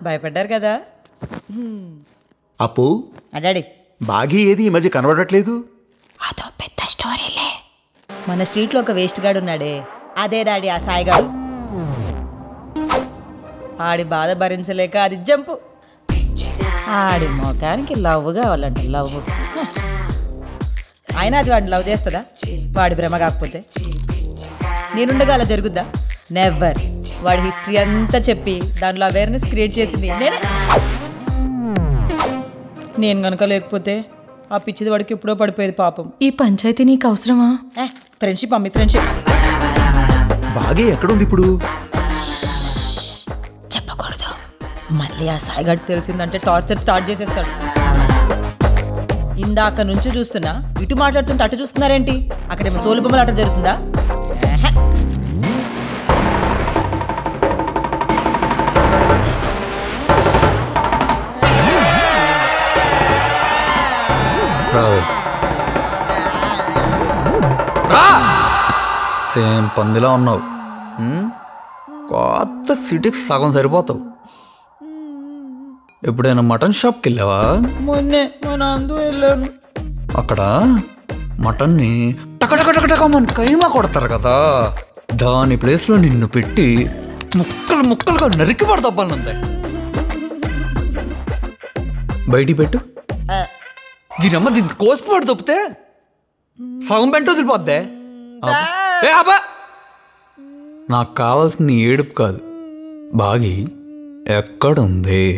భయపడ్డారు కదా అప్పు అడాడి బాగీ ఏది ఈ మధ్య కనబడట్లేదు అదో పెద్ద స్టోరీలే మన స్ట్రీట్లో ఒక వేస్ట్ గాడు ఉన్నాడే అదే దాడి ఆ సాయిగాడు ఆడి బాధ భరించలేక అది జంపు ఆడి మొఖానికి లవ్ కావాలంట లవ్ అయినా అది వాడిని లవ్ చేస్తుందా వాడి భ్రమ కాకపోతే నేనుండగా అలా జరుగుద్దా నెవర్ వాడి హిస్టరీ అంతా చెప్పి దానిలో అవేర్నెస్ క్రియేట్ చేసింది నేనే నేను కనుక లేకపోతే ఆ పిచ్చిది వాడికి ఎప్పుడో పడిపోయేది పాపం ఈ పంచాయతీ నీకు అవసరమా ఏ ఫ్రెండ్షిప్ అమ్మి ఫ్రెండ్షిప్ బాగీ ఎక్కడుంది ఇప్పుడు చెప్పకూడదు మళ్ళీ ఆ సాయిగాడు తెలిసిందంటే టార్చర్ స్టార్ట్ చేసేస్తాడు ఇందాక నుంచి చూస్తున్నా ఇటు మాట్లాడుతుంటే అటు చూస్తున్నారేంటి అక్కడేమో తోలు బొమ్మలు ఆట జరుగుతుందా ఏహే. రావే రా సేమ్ పందిలా ఉన్నావు ఉమ్? కొత్త సిటీకి సగం సరిపోతావు ఎప్పుడైనా మటన్ షాప్కి వెళ్ళావా మొన్నే మా నాందు వెళ్ళాను అక్కడ మటన్ని టకటకటకటకమని కైమా కొడతారు కదా దాని ప్లేస్లో నిన్ను పెట్టి ముక్కలు ముక్కలుగా నరికి పడతాపాలంతే బయటికి పెట్టు దీని అమ్మ దీన్ని కోసిపోడు తప్పితే సగం పెంట వదిలిపోద్దే ఆపు. ఏ ఆపా నాకు కావాల్సిన నీ ఏడుపు కాదు బాగి ఎక్కడుంది